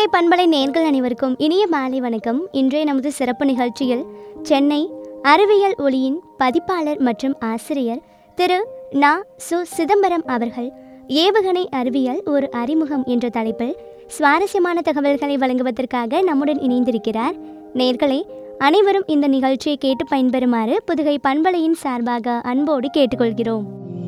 பண்பலை நேர்கள் அனைவருக்கும் இனிய மாலை வணக்கம் இன்றைய நமது சிறப்பு நிகழ்ச்சியில் சென்னை அறிவியல் ஒளியின் பதிப்பாளர் மற்றும் ஆசிரியர் திரு நா சு சிதம்பரம் அவர்கள் ஏவுகணை அறிவியல் ஒரு அறிமுகம் என்ற தலைப்பில் சுவாரஸ்யமான தகவல்களை வழங்குவதற்காக நம்முடன் இணைந்திருக்கிறார் நேர்களே அனைவரும் இந்த நிகழ்ச்சியை கேட்டு பயன்பெறுமாறு புதுகை பண்பலையின் சார்பாக அன்போடு கேட்டுக்கொள்கிறோம்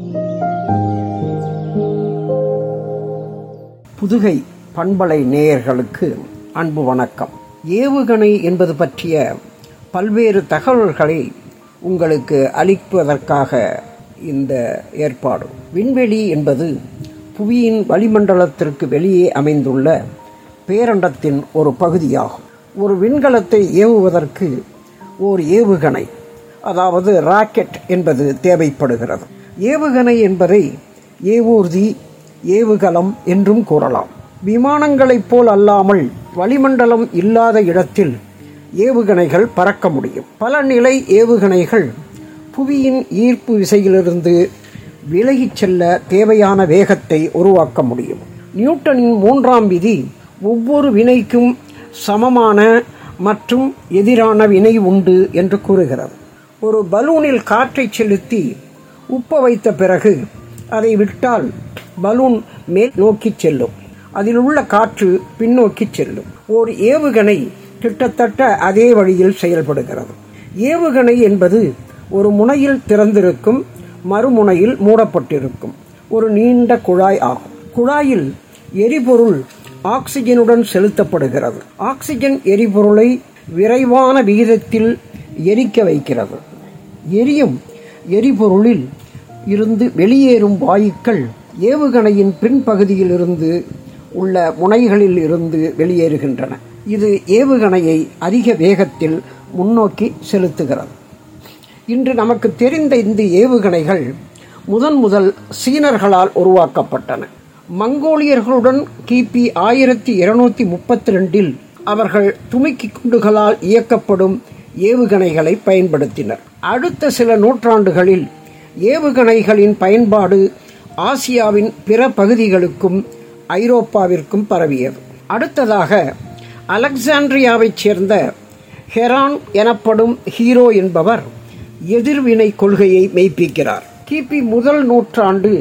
புதுகை பண்பலை நேயர்களுக்கு அன்பு வணக்கம் ஏவுகணை என்பது பற்றிய பல்வேறு தகவல்களை உங்களுக்கு அளிப்பதற்காக இந்த ஏற்பாடு விண்வெளி என்பது புவியின் வளிமண்டலத்திற்கு வெளியே அமைந்துள்ள பேரண்டத்தின் ஒரு பகுதியாகும் ஒரு விண்கலத்தை ஏவுவதற்கு ஓர் ஏவுகணை அதாவது ராக்கெட் என்பது தேவைப்படுகிறது ஏவுகணை என்பதை ஏவூர்தி ஏவுகலம் என்றும் கூறலாம் விமானங்களைப் போல் அல்லாமல் வளிமண்டலம் இல்லாத இடத்தில் ஏவுகணைகள் பறக்க முடியும் பல நிலை ஏவுகணைகள் புவியின் ஈர்ப்பு விசையிலிருந்து விலகிச் செல்ல தேவையான வேகத்தை உருவாக்க முடியும் நியூட்டனின் மூன்றாம் விதி ஒவ்வொரு வினைக்கும் சமமான மற்றும் எதிரான வினை உண்டு என்று கூறுகிறது ஒரு பலூனில் காற்றை செலுத்தி உப்ப வைத்த பிறகு அதை விட்டால் பலூன் மேல் நோக்கி செல்லும் அதில் உள்ள காற்று பின்னோக்கி செல்லும் ஓர் ஏவுகணை கிட்டத்தட்ட அதே வழியில் செயல்படுகிறது ஏவுகணை என்பது ஒரு முனையில் திறந்திருக்கும் மறுமுனையில் மூடப்பட்டிருக்கும் ஒரு நீண்ட குழாய் ஆகும் குழாயில் எரிபொருள் ஆக்சிஜனுடன் செலுத்தப்படுகிறது ஆக்சிஜன் எரிபொருளை விரைவான விகிதத்தில் எரிக்க வைக்கிறது எரியும் எரிபொருளில் இருந்து வெளியேறும் வாயுக்கள் ஏவுகணையின் பின்பகுதியில் இருந்து உள்ள முனைகளில் இருந்து வெளியேறுகின்றன இது ஏவுகணையை அதிக வேகத்தில் முன்னோக்கி செலுத்துகிறது இன்று நமக்கு தெரிந்த இந்த ஏவுகணைகள் முதன் முதல் சீனர்களால் உருவாக்கப்பட்டன மங்கோலியர்களுடன் கிபி ஆயிரத்தி இருநூத்தி முப்பத்தி ரெண்டில் அவர்கள் துமிக்கி குண்டுகளால் இயக்கப்படும் ஏவுகணைகளை பயன்படுத்தினர் அடுத்த சில நூற்றாண்டுகளில் ஏவுகணைகளின் பயன்பாடு ஆசியாவின் பிற பகுதிகளுக்கும் ஐரோப்பாவிற்கும் பரவியது அடுத்ததாக அலெக்சாண்ட்ரியாவைச் சேர்ந்த ஹெரான் எனப்படும் ஹீரோ என்பவர் எதிர்வினை கொள்கையை மெய்ப்பிக்கிறார் கிபி முதல் நூற்றாண்டு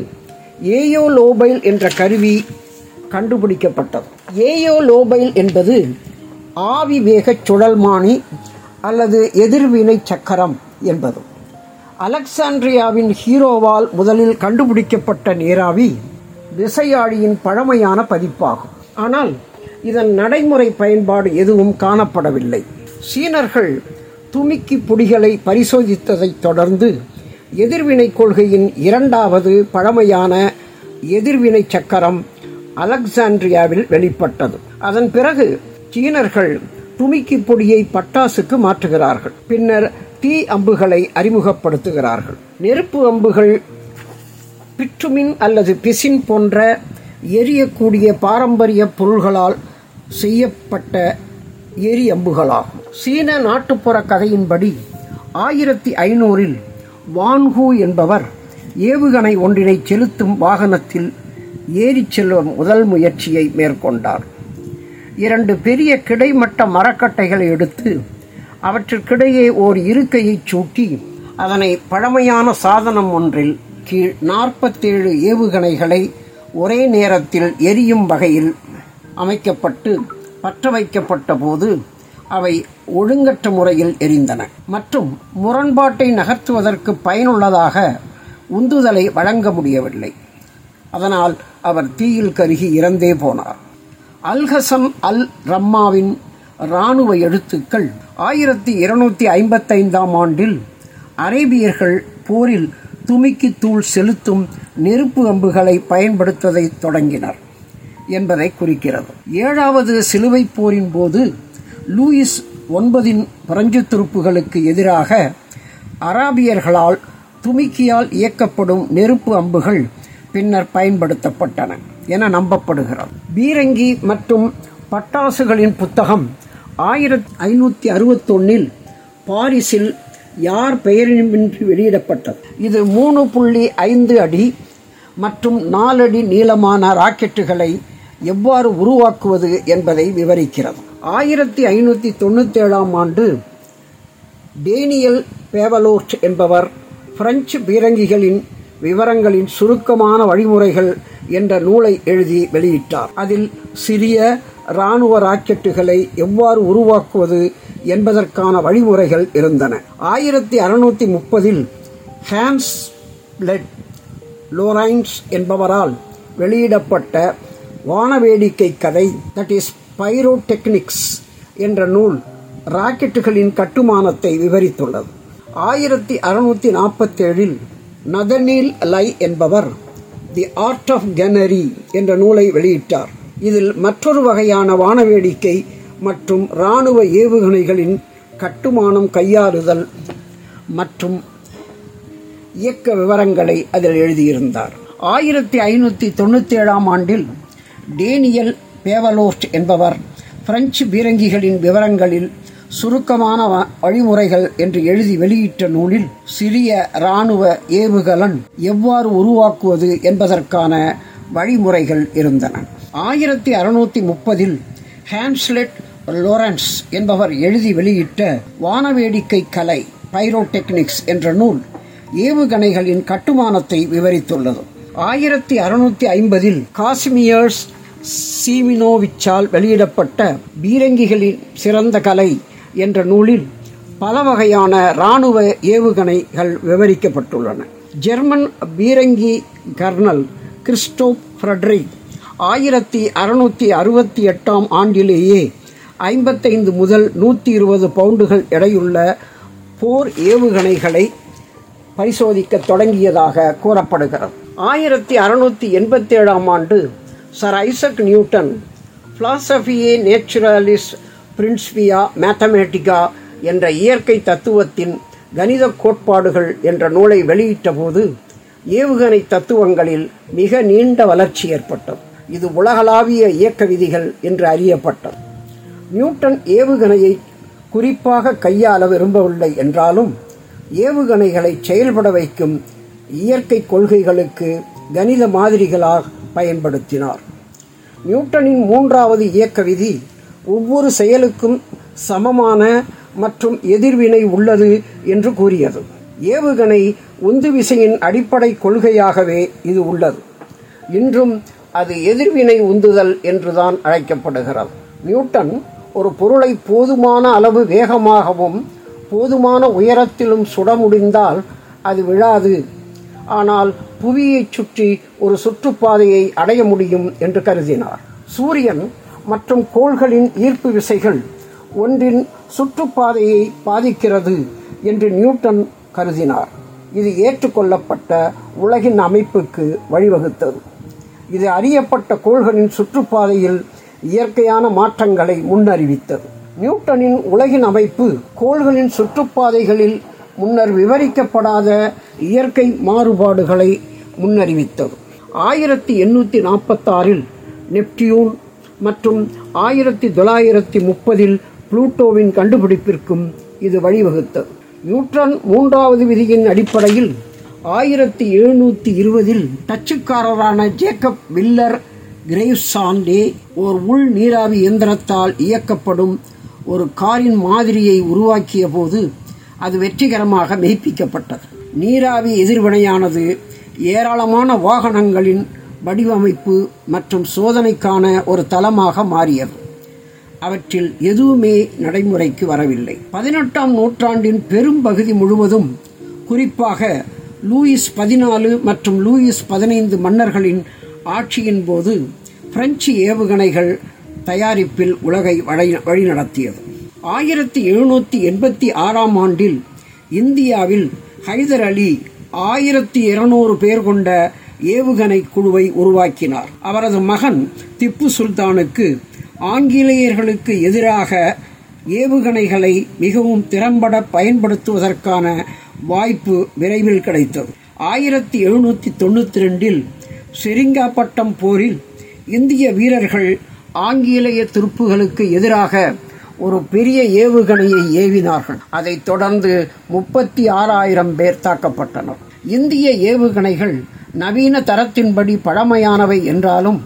ஏயோ லோபைல் என்ற கருவி கண்டுபிடிக்கப்பட்டது ஏயோ லோபைல் என்பது ஆவி வேகச் சுழல்மானி அல்லது எதிர்வினை சக்கரம் என்பது அலெக்சாண்ட்ரியாவின் ஹீரோவால் முதலில் கண்டுபிடிக்கப்பட்ட நீராவி விசையாழியின் பழமையான பதிப்பாகும் ஆனால் இதன் நடைமுறை பயன்பாடு எதுவும் காணப்படவில்லை சீனர்கள் துமிக்கி பொடிகளை பரிசோதித்ததைத் தொடர்ந்து எதிர்வினை கொள்கையின் இரண்டாவது பழமையான எதிர்வினை சக்கரம் அலெக்சாண்ட்ரியாவில் வெளிப்பட்டது அதன் பிறகு சீனர்கள் துமிக்கி பொடியை பட்டாசுக்கு மாற்றுகிறார்கள் பின்னர் தீ அம்புகளை அறிமுகப்படுத்துகிறார்கள் நெருப்பு அம்புகள் பிற்றுமின் அல்லது பிசின் போன்ற எரியக்கூடிய பாரம்பரிய பொருள்களால் செய்யப்பட்ட எரி அம்புகளாகும் சீன நாட்டுப்புற கதையின்படி ஆயிரத்தி ஐநூறில் வான்ஹூ என்பவர் ஏவுகணை ஒன்றினை செலுத்தும் வாகனத்தில் ஏறிச் செல்லும் முதல் முயற்சியை மேற்கொண்டார் இரண்டு பெரிய கிடைமட்ட மரக்கட்டைகளை எடுத்து அவற்றிற்கிடையே ஓர் இருக்கையை சூட்டி அதனை பழமையான சாதனம் ஒன்றில் கீழ் நாற்பத்தேழு ஏவுகணைகளை ஒரே நேரத்தில் எரியும் வகையில் அமைக்கப்பட்டு பற்ற வைக்கப்பட்ட போது அவை ஒழுங்கற்ற முறையில் எரிந்தன மற்றும் முரண்பாட்டை நகர்த்துவதற்கு பயனுள்ளதாக உந்துதலை வழங்க முடியவில்லை அதனால் அவர் தீயில் கருகி இறந்தே போனார் அல்ஹசன் அல் ரம்மாவின் இராணுவ எழுத்துக்கள் ஆயிரத்தி இருநூத்தி ஐம்பத்தைந்தாம் ஆண்டில் அரேபியர்கள் போரில் துமிக்கி தூள் செலுத்தும் நெருப்பு அம்புகளை பயன்படுத்துவதை தொடங்கினர் என்பதை குறிக்கிறது ஏழாவது சிலுவை போரின் போது லூயிஸ் ஒன்பதின் பிரெஞ்சு துருப்புகளுக்கு எதிராக அராபியர்களால் துமிக்கியால் இயக்கப்படும் நெருப்பு அம்புகள் பின்னர் பயன்படுத்தப்பட்டன என நம்பப்படுகிறது பீரங்கி மற்றும் பட்டாசுகளின் புத்தகம் ஆயிரத்தி ஐநூற்றி அறுபத்தொன்னில் பாரிஸில் யார் பெயரின்றி வெளியிடப்பட்டது இது மூணு புள்ளி ஐந்து அடி மற்றும் நாலடி நீளமான ராக்கெட்டுகளை எவ்வாறு உருவாக்குவது என்பதை விவரிக்கிறது ஆயிரத்தி ஐநூற்றி தொண்ணூத்தேழாம் ஆண்டு டேனியல் பேவலோர்ட் என்பவர் பிரெஞ்சு பீரங்கிகளின் விவரங்களின் சுருக்கமான வழிமுறைகள் என்ற நூலை எழுதி வெளியிட்டார் அதில் சிறிய இராணுவ ராக்கெட்டுகளை எவ்வாறு உருவாக்குவது என்பதற்கான வழிமுறைகள் இருந்தன ஆயிரத்தி அறுநூத்தி முப்பதில் ஹான்ஸ் லெட் லோரைன்ஸ் என்பவரால் வெளியிடப்பட்ட வானவேடிக்கை கதை தட் இஸ் பைரோடெக்னிக்ஸ் என்ற நூல் ராக்கெட்டுகளின் கட்டுமானத்தை விவரித்துள்ளது ஆயிரத்தி அறுநூத்தி நாற்பத்தேழில் நதனீல் லை என்பவர் தி ஆர்ட் ஆஃப் கெனரி என்ற நூலை வெளியிட்டார் இதில் மற்றொரு வகையான வானவேடிக்கை மற்றும் இராணுவ ஏவுகணைகளின் கட்டுமானம் கையாளுதல் மற்றும் இயக்க விவரங்களை அதில் எழுதியிருந்தார் ஆயிரத்தி ஐநூற்றி தொண்ணூற்றி ஏழாம் ஆண்டில் டேனியல் பேவலோஸ்ட் என்பவர் பிரெஞ்சு பீரங்கிகளின் விவரங்களில் சுருக்கமான வ- வழிமுறைகள் என்று எழுதி வெளியிட்ட நூலில் சிறிய இராணுவ ஏவுகலன் எவ்வாறு உருவாக்குவது என்பதற்கான வழிமுறைகள் இருந்தன ஆயிரத்தி அறுநூத்தி முப்பதில் ஹான்ஸ்லெட் லோரன்ஸ் என்பவர் எழுதி வெளியிட்ட வானவேடிக்கை கலை பைரோடெக்னிக்ஸ் என்ற நூல் ஏவுகணைகளின் கட்டுமானத்தை விவரித்துள்ளது ஆயிரத்தி அறுநூத்தி ஐம்பதில் காசிமியர்ஸ் சீமினோவிச்சால் வெளியிடப்பட்ட பீரங்கிகளின் சிறந்த கலை என்ற நூலில் பல வகையான இராணுவ ஏவுகணைகள் விவரிக்கப்பட்டுள்ளன ஜெர்மன் பீரங்கி கர்னல் கிறிஸ்டோப் ஃப்ரெட்ரிக் ஆயிரத்தி அறுநூத்தி அறுபத்தி எட்டாம் ஆண்டிலேயே ஐம்பத்தைந்து முதல் நூற்றி இருபது பவுண்டுகள் எடையுள்ள போர் ஏவுகணைகளை பரிசோதிக்க தொடங்கியதாக கூறப்படுகிறது ஆயிரத்தி அறுநூத்தி எண்பத்தி ஏழாம் ஆண்டு sir Isaac Newton Philosophiae Naturalis Principia Mathematica என்ற இயற்கை தத்துவத்தின் கணித கோட்பாடுகள் என்ற நூலை வெளியிட்ட போது ஏவுகணை தத்துவங்களில் மிக நீண்ட வளர்ச்சி ஏற்பட்டது இது உலகளாவிய இயக்க விதிகள் என்று அறியப்பட்டது நியூட்டன் ஏவுகணையை குறிப்பாக கையாள விரும்பவில்லை என்றாலும் ஏவுகணைகளை செயல்பட வைக்கும் இயற்கை கொள்கைகளுக்கு கணித மாதிரிகளாக பயன்படுத்தினார் நியூட்டனின் மூன்றாவது இயக்க விதி ஒவ்வொரு செயலுக்கும் சமமான மற்றும் எதிர்வினை உள்ளது என்று கூறியது ஏவுகணை உந்து விசையின் அடிப்படை கொள்கையாகவே இது உள்ளது இன்றும் அது எதிர்வினை உந்துதல் என்றுதான் அழைக்கப்படுகிறது நியூட்டன் ஒரு பொருளை போதுமான அளவு வேகமாகவும் போதுமான உயரத்திலும் சுட முடிந்தால் அது விழாது ஆனால் புவியைச் சுற்றி ஒரு சுற்றுப்பாதையை அடைய முடியும் என்று கருதினார் சூரியன் மற்றும் கோள்களின் ஈர்ப்பு விசைகள் ஒன்றின் சுற்றுப்பாதையை பாதிக்கிறது என்று நியூட்டன் கருதினார் இது ஏற்றுக்கொள்ளப்பட்ட உலகின் அமைப்புக்கு வழிவகுத்தது இது அறியப்பட்ட கோள்களின் சுற்றுப்பாதையில் இயற்கையான மாற்றங்களை முன்னறிவித்தது நியூட்டனின் உலகின் அமைப்பு கோள்களின் சுற்றுப்பாதைகளில் முன்னர் விவரிக்கப்படாத இயற்கை மாறுபாடுகளை முன்னறிவித்தது ஆயிரத்தி எண்ணூற்றி நாற்பத்தாறில் நெப்டியூன் மற்றும் ஆயிரத்தி தொள்ளாயிரத்தி முப்பதில் புளூட்டோவின் கண்டுபிடிப்பிற்கும் இது வழிவகுத்தது நியூட்டன் மூன்றாவது விதியின் அடிப்படையில் ஆயிரத்தி எழுநூற்றி இருபதில் டச்சுக்காரரான ஜேக்கப் வில்லர் கிரேவ்சாண்டே ஓர் உள் நீராவி இயந்திரத்தால் இயக்கப்படும் ஒரு காரின் மாதிரியை உருவாக்கிய போது அது வெற்றிகரமாக மெய்ப்பிக்கப்பட்டது நீராவி எதிர்வினையானது ஏராளமான வாகனங்களின் வடிவமைப்பு மற்றும் சோதனைக்கான ஒரு தளமாக மாறியது அவற்றில் எதுவுமே நடைமுறைக்கு வரவில்லை பதினெட்டாம் நூற்றாண்டின் பெரும் பகுதி முழுவதும் குறிப்பாக லூயிஸ் பதினாலு மற்றும் லூயிஸ் பதினைந்து மன்னர்களின் ஆட்சியின் போது பிரெஞ்சு ஏவுகணைகள் தயாரிப்பில் உலகை வழி- வழிநடத்தியது ஆயிரத்தி எழுநூற்றி எண்பத்தி ஆறாம் ஆண்டில் இந்தியாவில் ஹைதர் அலி ஆயிரத்தி இருநூறு பேர் கொண்ட ஏவுகணை குழுவை உருவாக்கினார் அவரது மகன் திப்பு சுல்தானுக்கு ஆங்கிலேயர்களுக்கு எதிராக ஏவுகணைகளை மிகவும் திறம்பட பயன்படுத்துவதற்கான வாய்ப்பு விரைவில் கிடைத்தது ஆயிரத்தி எழுநூற்றி தொண்ணூற்றி ரெண்டில் செரிங்காப்பட்டம் போரில் இந்திய வீரர்கள் ஆங்கிலேய துருப்புகளுக்கு எதிராக ஒரு பெரிய ஏவுகணையை ஏவினார்கள் அதைத் தொடர்ந்து முப்பத்தி ஆறாயிரம் பேர் தாக்கப்பட்டனர் இந்திய ஏவுகணைகள் நவீன தரத்தின்படி பழமையானவை என்றாலும்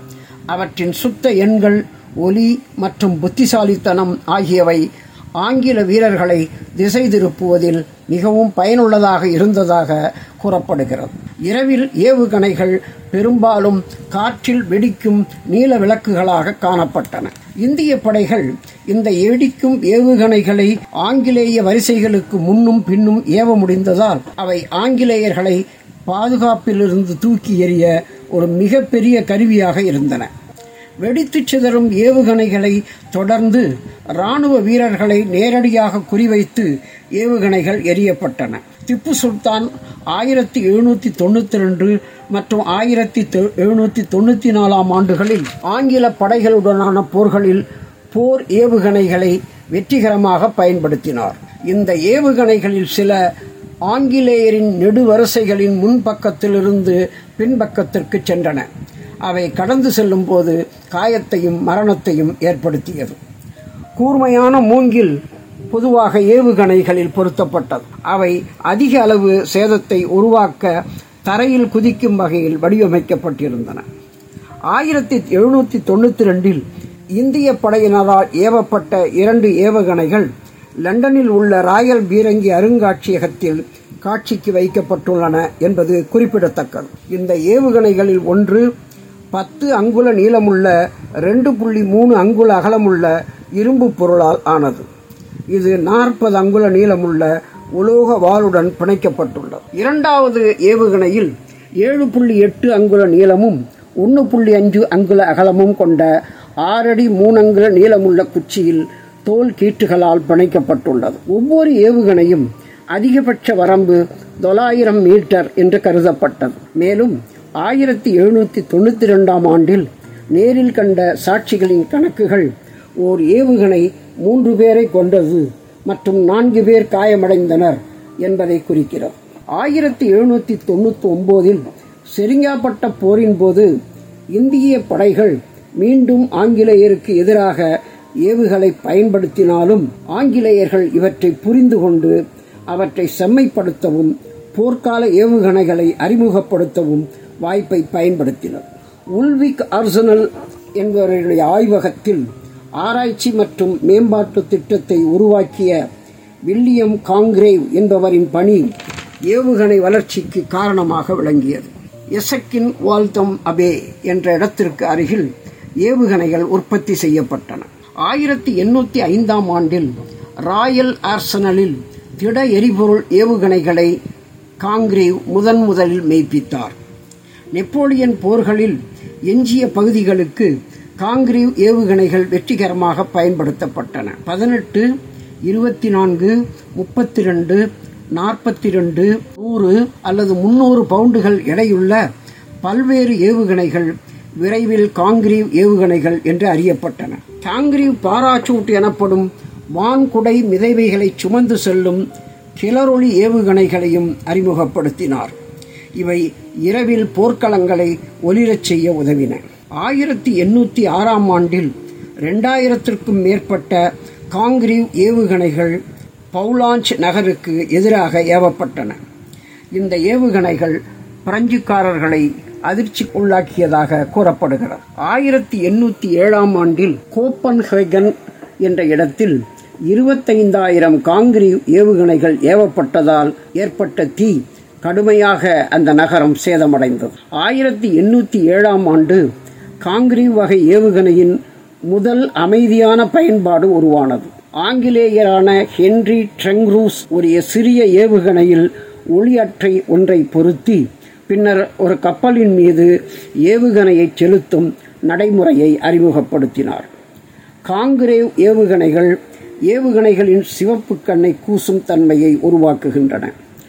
அவற்றின் சுத்த எண்கள் ஒலி மற்றும் புத்திசாலித்தனம் ஆகியவை ஆங்கில வீரர்களை திசை திருப்புவதில் மிகவும் பயனுள்ளதாக இருந்ததாக கூறப்படுகிறது இரவில் ஏவுகணைகள் பெரும்பாலும் காற்றில் வெடிக்கும் நீல விளக்குகளாக காணப்பட்டன இந்திய படைகள் இந்த வெடிக்கும் ஏவுகணைகளை ஆங்கிலேய வரிசைகளுக்கு முன்னும் பின்னும் ஏவ முடிந்ததால் அவை ஆங்கிலேயர்களை பாதுகாப்பிலிருந்து தூக்கி எறிய ஒரு மிகப்பெரிய கருவியாக இருந்தன வெடித்து சிதறும் ஏவுகணைகளை தொடர்ந்து இராணுவ வீரர்களை நேரடியாக குறிவைத்து ஏவுகணைகள் எரியப்பட்டன திப்பு சுல்தான் ஆயிரத்தி எழுநூற்றி தொண்ணூற்றி ரெண்டு மற்றும் ஆயிரத்தி எழுநூற்றி தொண்ணூற்றி நாலாம் ஆண்டுகளில் ஆங்கில படைகளுடனான போர்களில் போர் ஏவுகணைகளை வெற்றிகரமாக பயன்படுத்தினார் இந்த ஏவுகணைகளில் சில ஆங்கிலேயரின் நெடுவரிசைகளின் முன்பக்கத்திலிருந்து பின்பக்கத்திற்கு சென்றன அவை கடந்து செல்லும் போது காயத்தையும் மரணத்தையும் ஏற்படுத்தியது கூர்மையான மூங்கில் பொதுவாக ஏவுகணைகளில் பொருத்தப்பட்டது அவை அதிக அளவு சேதத்தை உருவாக்க தரையில் குதிக்கும் வகையில் வடிவமைக்கப்பட்டிருந்தன ஆயிரத்தி எழுநூற்றி தொண்ணூற்றி ரெண்டில் இந்திய படையினரால் ஏவப்பட்ட இரண்டு ஏவுகணைகள் லண்டனில் உள்ள ராயல் பீரங்கி அருங்காட்சியகத்தில் காட்சிக்கு வைக்கப்பட்டுள்ளன என்பது குறிப்பிடத்தக்கது இந்த ஏவுகணைகளில் ஒன்று பத்து அங்குல நீளமுள்ள ரெண்டு புள்ளி மூணு அங்குல அகலமுள்ள இரும்பு பொருளால் ஆனது இது நாற்பது அங்குல நீளமுள்ள உலோக வாளுடன் பிணைக்கப்பட்டுள்ளது இரண்டாவது ஏவுகணையில் ஏழு புள்ளி எட்டு அங்குல நீளமும் ஒன்று புள்ளி அஞ்சு அங்குல அகலமும் கொண்ட ஆறடி மூணு அங்குல நீளமுள்ள குச்சியில் தோல் கீற்றுகளால் பிணைக்கப்பட்டுள்ளது ஒவ்வொரு ஏவுகணையும் அதிகபட்ச வரம்பு தொள்ளாயிரம் மீட்டர் என்று கருதப்பட்டது மேலும் ஆயிரத்தி எழுநூற்றி தொண்ணூற்றி ரெண்டாம் ஆண்டில் நேரில் கண்ட சாட்சிகளின் கணக்குகள் ஓர் ஏவுகணை மூன்று பேரை கொண்டது மற்றும் நான்கு பேர் காயமடைந்தனர் என்பதை குறிக்கிறது ஆயிரத்தி எழுநூற்றி தொண்ணூற்றி ஒம்போதில் செரிங்காப்பட்ட போரின் போது இந்திய படைகள் மீண்டும் ஆங்கிலேயருக்கு எதிராக ஏவுகளை பயன்படுத்தினாலும் ஆங்கிலேயர்கள் இவற்றை புரிந்து கொண்டு அவற்றை செம்மைப்படுத்தவும் போர்க்கால ஏவுகணைகளை அறிமுகப்படுத்தவும் வாய்ப்பை பயன்படுத்தினர் உல்விக் ஆர்சனல் என்பவர்களுடைய ஆய்வகத்தில் ஆராய்ச்சி மற்றும் மேம்பாட்டு திட்டத்தை உருவாக்கிய வில்லியம் காங்கிரேவ் என்பவரின் பணி ஏவுகணை வளர்ச்சிக்கு காரணமாக விளங்கியது எசக்கின் வால்தம் அபே என்ற இடத்திற்கு அருகில் ஏவுகணைகள் உற்பத்தி செய்யப்பட்டன ஆயிரத்தி எண்ணூற்றி ஐந்தாம் ஆண்டில் ராயல் ஆர்சனலில் திட எரிபொருள் ஏவுகணைகளை காங்கிரேவ் முதன் முதலில் மெய்ப்பித்தார் நெப்போலியன் போர்களில் எஞ்சிய பகுதிகளுக்கு காங்கிரீவ் ஏவுகணைகள் வெற்றிகரமாக பயன்படுத்தப்பட்டன பதினெட்டு இருபத்தி நான்கு முப்பத்தி ரெண்டு நாற்பத்தி ரெண்டு நூறு அல்லது முன்னூறு பவுண்டுகள் எடையுள்ள பல்வேறு ஏவுகணைகள் விரைவில் காங்கிரீவ் ஏவுகணைகள் என்று அறியப்பட்டன காங்கிரீவ் பாராசூட் எனப்படும் வான்குடை மிதைவைகளை சுமந்து செல்லும் கிளரொளி ஏவுகணைகளையும் அறிமுகப்படுத்தினார் இவை இரவில் போர்க்களங்களை ஒளிரச் செய்ய உதவின ஆயிரத்தி எண்ணூற்றி ஆறாம் ஆண்டில் ரெண்டாயிரத்திற்கும் மேற்பட்ட காங்கிரீவ் ஏவுகணைகள் பவுலாஞ்ச் நகருக்கு எதிராக ஏவப்பட்டன இந்த ஏவுகணைகள் பிரெஞ்சுக்காரர்களை அதிர்ச்சி உள்ளாக்கியதாக கூறப்படுகிறது ஆயிரத்தி எண்ணூற்றி ஏழாம் ஆண்டில் கோப்பன்ஹேகன் என்ற இடத்தில் இருபத்தைந்தாயிரம் காங்கிரீவ் ஏவுகணைகள் ஏவப்பட்டதால் ஏற்பட்ட தீ கடுமையாக அந்த நகரம் சேதமடைந்தது ஆயிரத்தி எண்ணூற்றி ஏழாம் ஆண்டு காங்கிரீவ் வகை ஏவுகணையின் முதல் அமைதியான பயன்பாடு உருவானது ஆங்கிலேயரான ஹென்றி ட்ரெங்ரூஸ் ஒரு சிறிய ஏவுகணையில் ஒளியற்றை ஒன்றை பொருத்தி பின்னர் ஒரு கப்பலின் மீது ஏவுகணையை செலுத்தும் நடைமுறையை அறிமுகப்படுத்தினார் காங்கிரேவ் ஏவுகணைகள் ஏவுகணைகளின் சிவப்பு கண்ணை கூசும் தன்மையை உருவாக்குகின்றன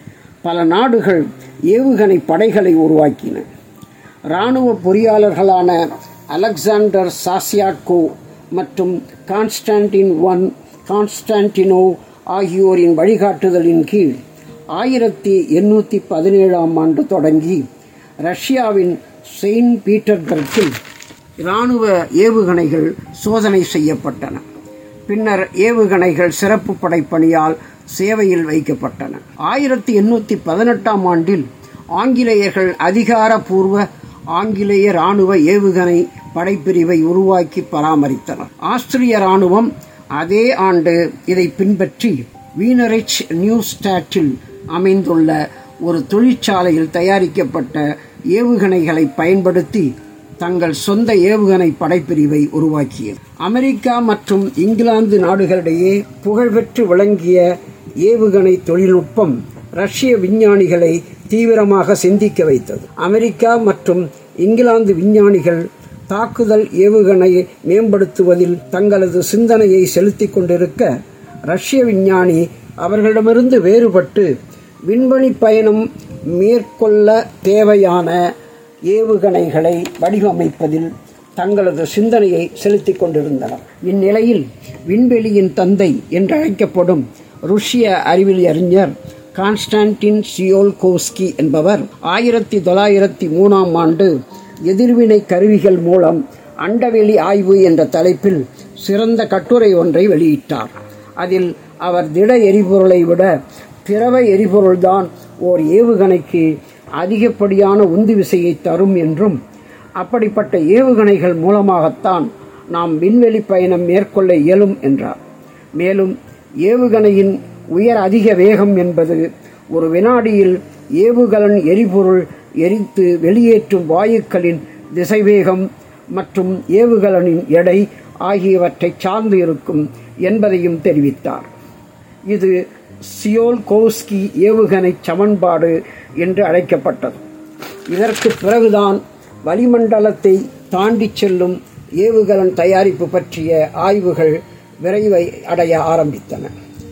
பல நாடுகள் ஏவுகணை படைகளை உருவாக்கின இராணுவ பொறியாளர்களான அலெக்சாண்டர் சாசியாக்கோ மற்றும் கான்ஸ்டான்டின் ஒன் கான்ஸ்டான்டினோ ஆகியோரின் வழிகாட்டுதலின் கீழ் ஆயிரத்தி எண்ணூற்றி பதினேழாம் ஆண்டு தொடங்கி ரஷ்யாவின் செயின்ட் பீட்டர்பர்க்கில் இராணுவ ஏவுகணைகள் சோதனை செய்யப்பட்டன பின்னர் ஏவுகணைகள் சிறப்பு படைப்பணியால் சேவையில் வைக்கப்பட்டன ஆயிரத்தி எண்ணூற்றி பதினெட்டாம் ஆண்டில் ஆங்கிலேயர்கள் அதிகாரப்பூர்வ ஆங்கிலேய ராணுவ ஏவுகணை படைப்பிரிவை உருவாக்கி பராமரித்தனர் ஆஸ்திரிய ராணுவம் அதே ஆண்டு இதை பின்பற்றி வீனரிச் நியூ ஸ்டாட்டில் அமைந்துள்ள ஒரு தொழிற்சாலையில் தயாரிக்கப்பட்ட ஏவுகணைகளை பயன்படுத்தி தங்கள் சொந்த ஏவுகணை படைப்பிரிவை உருவாக்கியது அமெரிக்கா மற்றும் இங்கிலாந்து நாடுகளிடையே புகழ்பெற்று விளங்கிய ஏவுகணை தொழில்நுட்பம் ரஷ்ய விஞ்ஞானிகளை தீவிரமாக சிந்திக்க வைத்தது அமெரிக்கா மற்றும் இங்கிலாந்து விஞ்ஞானிகள் தாக்குதல் ஏவுகணையை மேம்படுத்துவதில் தங்களது சிந்தனையை செலுத்திக் கொண்டிருக்க ரஷ்ய விஞ்ஞானி அவர்களிடமிருந்து வேறுபட்டு விண்வெளி பயணம் மேற்கொள்ள தேவையான ஏவுகணைகளை வடிவமைப்பதில் தங்களது சிந்தனையை செலுத்திக் கொண்டிருந்தனர் இந்நிலையில் விண்வெளியின் தந்தை என்று அழைக்கப்படும் ருஷ்ய அறிவியல் அறிஞர் கான்ஸ்டான்டின் சியோல்கோஸ்கி என்பவர் ஆயிரத்தி தொள்ளாயிரத்தி மூணாம் ஆண்டு எதிர்வினை கருவிகள் மூலம் அண்டவெளி ஆய்வு என்ற தலைப்பில் சிறந்த கட்டுரை ஒன்றை வெளியிட்டார் அதில் அவர் திட எரிபொருளை விட திரவ எரிபொருள்தான் ஓர் ஏவுகணைக்கு அதிகப்படியான உந்து விசையை தரும் என்றும் அப்படிப்பட்ட ஏவுகணைகள் மூலமாகத்தான் நாம் விண்வெளி பயணம் மேற்கொள்ள இயலும் என்றார் மேலும் ஏவுகணையின் உயர் அதிக வேகம் என்பது ஒரு வினாடியில் ஏவுகலன் எரிபொருள் எரித்து வெளியேற்றும் வாயுக்களின் திசைவேகம் மற்றும் ஏவுகலனின் எடை ஆகியவற்றை சார்ந்து இருக்கும் என்பதையும் தெரிவித்தார் இது சியோல்கோஸ்கி ஏவுகணை சமன்பாடு என்று அழைக்கப்பட்டது இதற்கு பிறகுதான் வளிமண்டலத்தை தாண்டி செல்லும் ஏவுகலன் தயாரிப்பு பற்றிய ஆய்வுகள் விரைவை அடைய ஆரம்பித்தன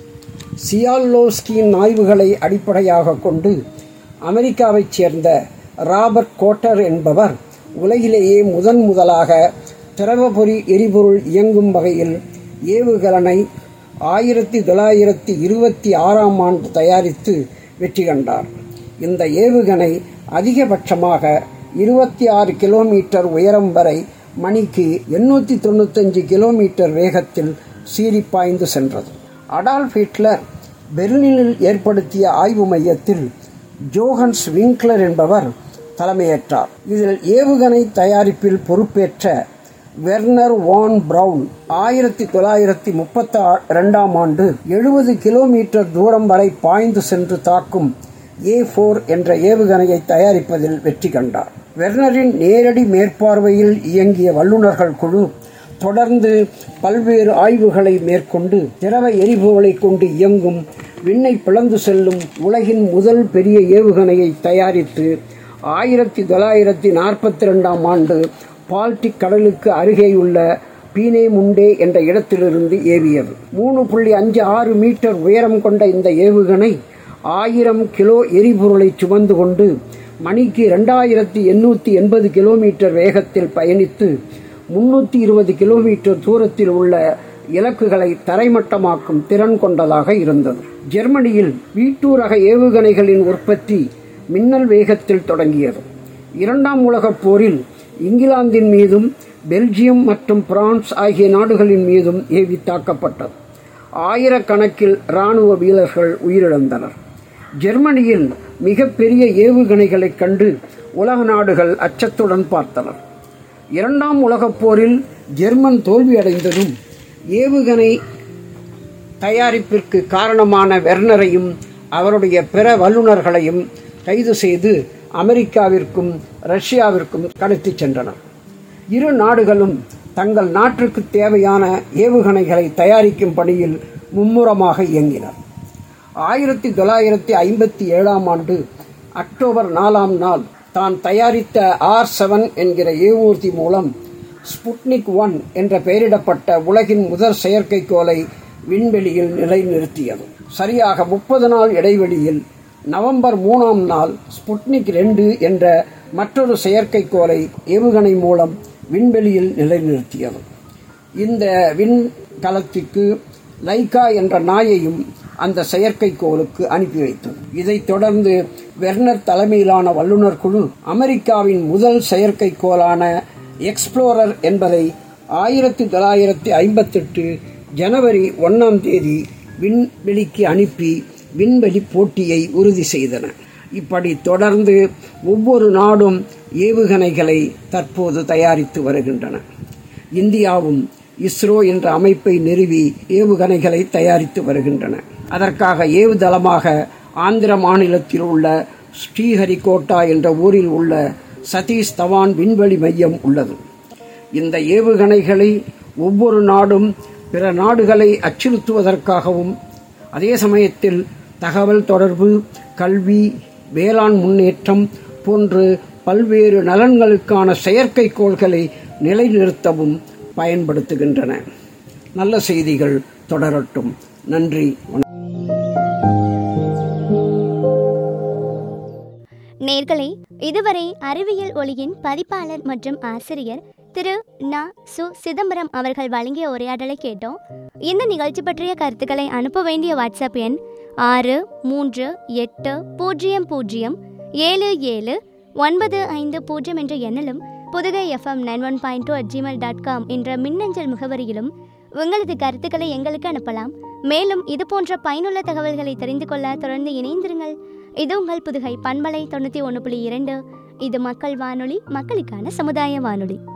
சியால்லோஸ்கியின் ஆய்வுகளை அடிப்படையாக கொண்டு அமெரிக்காவைச் சேர்ந்த ராபர்ட் கோட்டர் என்பவர் உலகிலேயே முதன் முதலாக திரவபொறி எரிபொருள் இயங்கும் வகையில் ஏவுகலனை ஆயிரத்தி தொள்ளாயிரத்தி இருபத்தி ஆறாம் ஆண்டு தயாரித்து வெற்றி கண்டார் இந்த ஏவுகணை அதிகபட்சமாக இருபத்தி ஆறு கிலோமீட்டர் உயரம் வரை மணிக்கு எண்ணூற்றி தொண்ணூத்தஞ்சு கிலோமீட்டர் வேகத்தில் சீறி பாய்ந்து சென்றது அடால்ஃப் ஹிட்லர் பெர்லினில் ஏற்படுத்திய ஆய்வு மையத்தில் ஜோஹன்ஸ் விங்க்லர் என்பவர் தலைமையேற்றார் இதில் ஏவுகணை தயாரிப்பில் பொறுப்பேற்ற வெர்னர் வான் பிரவுன் ஆயிரத்தி தொள்ளாயிரத்தி முப்பத்தி ரெண்டாம் ஆண்டு எழுபது கிலோமீட்டர் தூரம் வரை பாய்ந்து சென்று தாக்கும் ஏ போர் என்ற ஏவுகணையை தயாரிப்பதில் வெற்றி கண்டார் வெர்னரின் நேரடி மேற்பார்வையில் இயங்கிய வல்லுநர்கள் குழு தொடர்ந்து பல்வேறு ஆய்வுகளை மேற்கொண்டு திரவ எரிபொருளை கொண்டு இயங்கும் விண்ணை பிளந்து செல்லும் உலகின் முதல் பெரிய ஏவுகணையை தயாரித்து ஆயிரத்தி தொள்ளாயிரத்தி நாற்பத்தி ரெண்டாம் ஆண்டு பால்டிக் கடலுக்கு அருகேயுள்ள பீனே முண்டே என்ற இடத்திலிருந்து ஏவியது மூணு புள்ளி அஞ்சு ஆறு மீட்டர் உயரம் கொண்ட இந்த ஏவுகணை ஆயிரம் கிலோ எரிபொருளை சுமந்து கொண்டு மணிக்கு ரெண்டாயிரத்தி எண்ணூற்றி எண்பது கிலோமீட்டர் வேகத்தில் பயணித்து முன்னூற்றி இருபது கிலோமீட்டர் தூரத்தில் உள்ள இலக்குகளை தரைமட்டமாக்கும் திறன் கொண்டதாக இருந்தது ஜெர்மனியில் வீட்டூர் ரக ஏவுகணைகளின் உற்பத்தி மின்னல் வேகத்தில் தொடங்கியது இரண்டாம் உலகப் போரில் இங்கிலாந்தின் மீதும் பெல்ஜியம் மற்றும் பிரான்ஸ் ஆகிய நாடுகளின் மீதும் ஏவி தாக்கப்பட்டது ஆயிரக்கணக்கில் இராணுவ வீரர்கள் உயிரிழந்தனர் ஜெர்மனியில் மிகப்பெரிய ஏவுகணைகளைக் கண்டு உலக நாடுகள் அச்சத்துடன் பார்த்தனர் இரண்டாம் உலகப் போரில் ஜெர்மன் தோல்வியடைந்ததும் ஏவுகணை தயாரிப்பிற்கு காரணமான வெர்னரையும் அவருடைய பிற வல்லுநர்களையும் கைது செய்து அமெரிக்காவிற்கும் ரஷ்யாவிற்கும் கடத்திச் சென்றனர் இரு நாடுகளும் தங்கள் நாட்டிற்கு தேவையான ஏவுகணைகளை தயாரிக்கும் பணியில் மும்முரமாக இயங்கினர் ஆயிரத்தி தொள்ளாயிரத்தி ஐம்பத்தி ஏழாம் ஆண்டு அக்டோபர் நாலாம் நாள் தான் தயாரித்த ஆர் செவன் என்கிற ஏவூர்தி மூலம் ஸ்புட்னிக் ஒன் என்ற பெயரிடப்பட்ட உலகின் முதல் செயற்கைக்கோளை விண்வெளியில் நிலைநிறுத்தியது சரியாக முப்பது நாள் இடைவெளியில் நவம்பர் மூணாம் நாள் ஸ்புட்னிக் ரெண்டு என்ற மற்றொரு செயற்கைக்கோளை ஏவுகணை மூலம் விண்வெளியில் நிலைநிறுத்தியது இந்த விண்கலத்திற்கு லைகா என்ற நாயையும் அந்த செயற்கைக்கோளுக்கு அனுப்பி வைத்தது இதைத் தொடர்ந்து வெர்னர் தலைமையிலான வல்லுநர் குழு அமெரிக்காவின் முதல் செயற்கைக்கோளான எக்ஸ்ப்ளோரர் என்பதை ஆயிரத்தி தொள்ளாயிரத்தி ஐம்பத்தெட்டு ஜனவரி ஒன்றாம் தேதி விண்வெளிக்கு அனுப்பி விண்வெளி போட்டியை உறுதி செய்தன இப்படி தொடர்ந்து ஒவ்வொரு நாடும் ஏவுகணைகளை தற்போது தயாரித்து வருகின்றன இந்தியாவும் இஸ்ரோ என்ற அமைப்பை நிறுவி ஏவுகணைகளை தயாரித்து வருகின்றன அதற்காக ஏவுதளமாக ஆந்திர மாநிலத்தில் உள்ள ஸ்ரீஹரிகோட்டா என்ற ஊரில் உள்ள சதீஷ் தவான் விண்வெளி மையம் உள்ளது இந்த ஏவுகணைகளை ஒவ்வொரு நாடும் பிற நாடுகளை அச்சுறுத்துவதற்காகவும் அதே சமயத்தில் தகவல் தொடர்பு கல்வி வேளாண் முன்னேற்றம் போன்று பல்வேறு நலன்களுக்கான செயற்கைக்கோள்களை நிலைநிறுத்தவும் பயன்படுத்துகின்றன நல்ல செய்திகள் தொடரட்டும் நன்றி வணக்கம் நேர்களே இதுவரை அறிவியல் ஒளியின் பதிப்பாளர் மற்றும் ஆசிரியர் திரு நா சு சிதம்பரம் அவர்கள் வழங்கிய உரையாடலை கேட்டோம் இந்த நிகழ்ச்சி பற்றிய கருத்துக்களை அனுப்ப வேண்டிய வாட்ஸ்அப் எண் ஆறு மூன்று எட்டு பூஜ்ஜியம் பூஜ்ஜியம் ஏழு ஏழு ஒன்பது ஐந்து பூஜ்ஜியம் என்ற எண்ணிலும் புதுகை FM nine one point two at Gmail dot com என்ற மின்னஞ்சல் முகவரியிலும் உங்களது கருத்துக்களை எங்களுக்கு அனுப்பலாம் மேலும் இது போன்ற பயனுள்ள தகவல்களை தெரிந்து கொள்ள தொடர்ந்து இணைந்திருங்கள் இது உங்கள் புதுகை பண்பலை தொண்ணூற்றி ஒன்று புள்ளி இரண்டு இது மக்கள் வானொலி மக்களுக்கான சமுதாய வானொலி